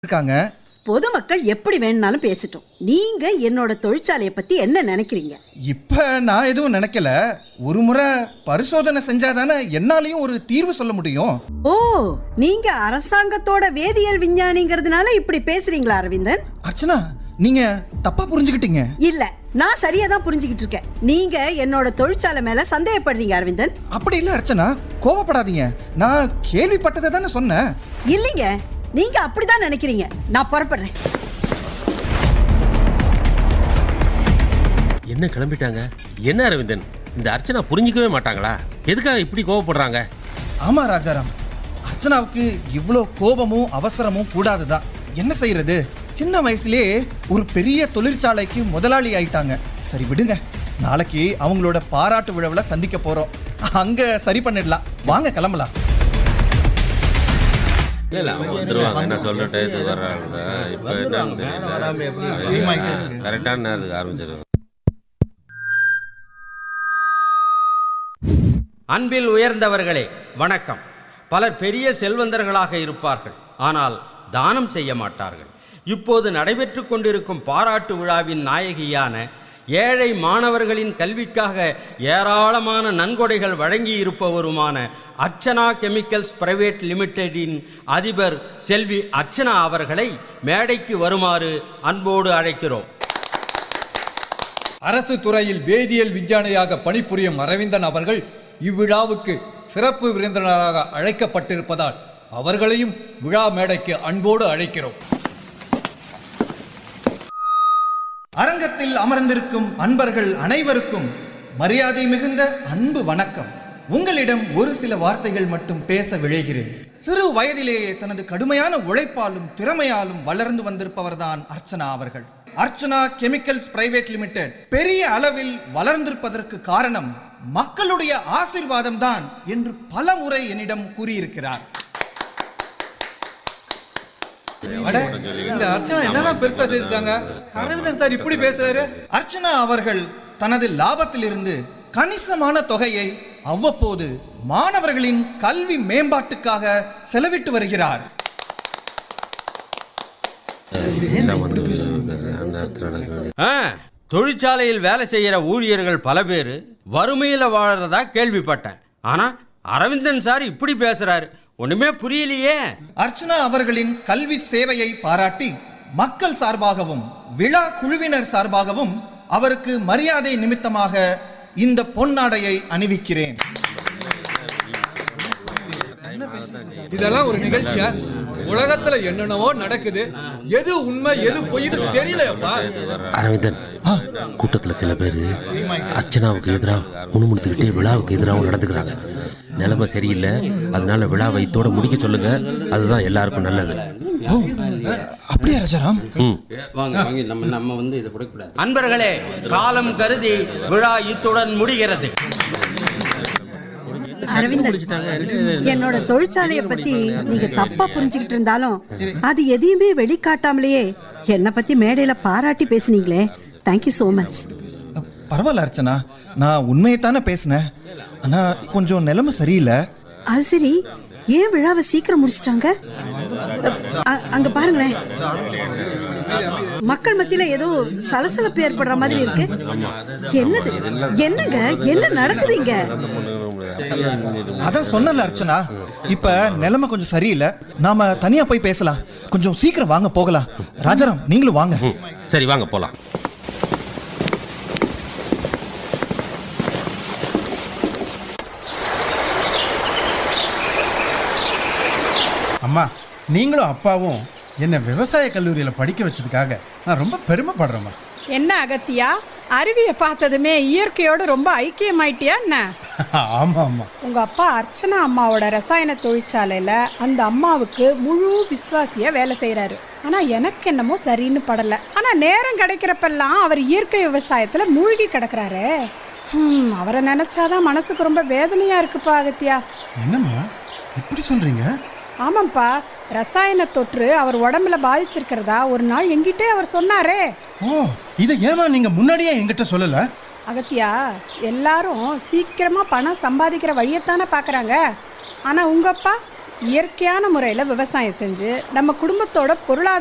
இருக்காங்க பொதுமக்கள் எப்படி வேணும்னாலும் பேசட்டும் நீங்க என்னோட தொழிற்சாலையை பத்தி என்ன நினைக்கிறீங்க இப்ப நான் எதுவும் நினைக்கல ஒரு முறை பரிசோதனை செஞ்சாதானே என்னாலையும் ஒரு தீர்வு சொல்ல முடியும் ஓ நீங்க அரசாங்கத்தோட வேதியியல் விஞ்ஞானிங்கிறதுனால இப்படி பேசுறீங்களா அரவிந்தன் அர்ச்சனா நீங்க தப்பா புரிஞ்சுக்கிட்டீங்க இல்ல நான் சரியா தான் புரிஞ்சுக்கிட்டு இருக்கேன் நீங்க என்னோட தொழிற்சாலை மேல சந்தேகப்படுறீங்க அரவிந்தன் அப்படி இல்ல அர்ச்சனா கோவப்படாதீங்க நான் கேள்விப்பட்டதை தானே சொன்னேன் இல்லைங்க நீங்க அப்படிதான் நினைக்கிறீங்க நான் புறப்படுறேன் என்ன கிளம்பிட்டாங்க என்ன அரவிந்தன் இந்த அர்ச்சனா புரிஞ்சிக்கவே மாட்டாங்களா எதுக்காக இப்படி கோவப்படுறாங்க ஆமா ராஜாராம் அர்ச்சனாவுக்கு இவ்வளோ கோபமும் அவசரமும் கூடாதுதான் என்ன செய்யறது சின்ன வயசுலயே ஒரு பெரிய தொழிற்சாலைக்கு முதலாளி ஆயிட்டாங்க சரி விடுங்க நாளைக்கு அவங்களோட பாராட்டு விழாவில் சந்திக்க போறோம் அங்க சரி பண்ணிடலாம் வாங்க கிளம்பலாம் இல்ல இல்ல அவங்க வந்துருவாங்க என்ன சொல்ற டயத்துக்கு வர்றாங்க இப்போ என்னன்னு தெரியல கரெக்டான நேரத்துக்கு ஆரம்பிச்சிருவாங்க அன்பில் உயர்ந்தவர்களே வணக்கம் பலர் பெரிய செல்வந்தர்களாக இருப்பார்கள் ஆனால் தானம் செய்ய மாட்டார்கள் இப்போது நடைபெற்று கொண்டிருக்கும் பாராட்டு விழாவின் நாயகியான ஏழை மாணவர்களின் கல்விக்காக ஏராளமான நன்கொடைகள் வழங்கி இருப்பவருமான அர்ச்சனா கெமிக்கல்ஸ் பிரைவேட் லிமிடெடின் அதிபர் செல்வி அர்ச்சனா அவர்களை மேடைக்கு வருமாறு அன்போடு அழைக்கிறோம் அரசு துறையில் வேதியியல் விஞ்ஞானியாக பணிபுரியும் அரவிந்தன் அவர்கள் இவ்விழாவுக்கு சிறப்பு விருந்தினராக அழைக்கப்பட்டிருப்பதால் அவர்களையும் விழா மேடைக்கு அன்போடு அழைக்கிறோம் அரங்கத்தில் அமர்ந்திருக்கும் அன்பர்கள் அனைவருக்கும் மரியாதை மிகுந்த அன்பு வணக்கம் உங்களிடம் ஒரு சில வார்த்தைகள் மட்டும் பேச விழைகிறேன் சிறு வயதிலேயே தனது கடுமையான உழைப்பாலும் திறமையாலும் வளர்ந்து வந்திருப்பவர்தான் அர்ச்சனா அவர்கள் அர்ச்சனா கெமிக்கல்ஸ் பிரைவேட் லிமிடெட் பெரிய அளவில் வளர்ந்திருப்பதற்கு காரணம் மக்களுடைய ஆசீர்வாதம் தான் என்று பல முறை என்னிடம் கூறியிருக்கிறார் அட, இந்த அர்ச்சனா என்னதான் பெருசா செய்திருக்காங்க அரவிந்தன் சார் இப்படி பேசுறாரு அர்ச்சனா அவர்கள் தனது லாபத்திலிருந்து கணிசமான தொகையை அவ்வப்போது மாணவர்களின் கல்வி மேம்பாட்டுக்காக செலவிட்டு வருகிறார் எல்லாம் வந்து அந்த நேரத்தில் நடக்க வேண்டிய ஆ தொழிற்சாலையில் வேலை செய்கிற ஊழியர்கள் பல பேர் வறுமையில் வாழறதா கேள்விப்பட்டேன் ஆனால் அரவிந்தன் சார் இப்படி பேசுறாரு ஒண்ணுமே புரியலையே அர்ச்சனா அவர்களின் கல்வி சேவையை பாராட்டி மக்கள் சார்பாகவும் விழா குழுவினர் சார்பாகவும் அவருக்கு மரியாதை நிமித்தமாக இந்த பொன்னாடையை அணிவிக்கிறேன் இதெல்லாம் ஒரு நிகழ்ச்சியா உலகத்துல என்னென்னவோ நடக்குது எது உண்மை எது பொய்னு தெரியலையப்பா அரவிந்தன் கூட்டத்தில் சில பேர் அர்ச்சனாவுக்கு எதிராக முணுமுணுத்துக்கிட்டே விழாவுக்கு எதிராகவும் நடந்துக்கிறாங்க நிலைமை சரியில்லை அதனால விழாவை இத்தோட முடிக்க சொல்லுங்க அதுதான் எல்லாருக்கும் நல்லது ஓ அப்படியா ராஜாராம் ம் வாங்க வாங்க நம்ம நம்ம வந்து இதை கொடுக்கக்கூடாது அன்பர்களே காலம் கருதி விழா இத்துடன் முடிகிறது அரவிந்தன் என்னோட தொழிற்சாலையை பத்தி நீங்க தப்பா புரிஞ்சுக்கிட்டு இருந்தாலும் அது எதையுமே வெளிக்காட்டாமலேயே என்னை பத்தி மேடையில பாராட்டி பேசுனீங்களே தேங்க்யூ ஸோ மச் பரவாயில்ல அர்ச்சனா நான் உண்மையைத்தானே பேசினேன் ஆனா கொஞ்சம் நிலைமை சரியில்லை அது சரி ஏன் விழாவை சீக்கிரம் முடிச்சிட்டாங்க அ- அங்க பாருங்களேன் மக்கள் மத்தியில ஏதோ சலசலப்பு ஏற்படுற மாதிரி இருக்கு என்னது என்னங்க என்ன நடக்குது இங்க அதான் சொன்னல அர்ச்சனா இப்ப நிலைமை கொஞ்சம் சரியில்லை நாம தனியா போய் பேசலாம் கொஞ்சம் சீக்கிரம் வாங்க போகலாம் ராஜாராம் நீங்களும் வாங்க ம் சரி வாங்க போகலாம் அம்மா நீங்களும் அப்பாவும் என்னை விவசாய கல்லூரியில் படிக்க வச்சதுக்காக நான் ரொம்ப பெருமைப்படுறேம்மா என்ன அகத்தியா அருவியை பார்த்ததுமே இயற்கையோடு ரொம்ப ஐக்கியமாயிட்டியா என்ன ஆமாம் ஆமாம் உங்க அப்பா அர்ச்சனா அம்மாவோட ரசாயன தொழிற்சாலையில அந்த அம்மாவுக்கு முழு விசுவாசியா வேலை செய்யறாரு ஆனா எனக்கு என்னமோ சரின்னு படல ஆனா நேரம் கிடைக்கிறப்பெல்லாம் அவர் இயற்கை விவசாயத்துல மூழ்கி கிடக்குறாரு ஹம், அவரை நினைச்சாதான் மனசுக்கு ரொம்ப வேதனையா இருக்குப்பா அகத்தியா என்னம்மா இப்படி சொல்கிறீங்க ஆமாம்ப்பா ரசாயன தொற்று அவர் உடம்புல பாதிச்சிருக்கிறதா ஒரு நாள் எங்கிட்டே அவர் சொன்னாரே ஓ இதை ஏமா நீங்கள் முன்னாடியே என்கிட்ட சொல்லலை அகத்தியா எல்லாரும் சீக்கிரமா பணம் சம்பாதிக்கிற வழியைத்தானே பார்க்கறாங்க ஆனா உங்க அப்பா இயற்கையான முறையில் விவசாயம் செஞ்சு நம்ம குடும்பத்தோட பொருளாதார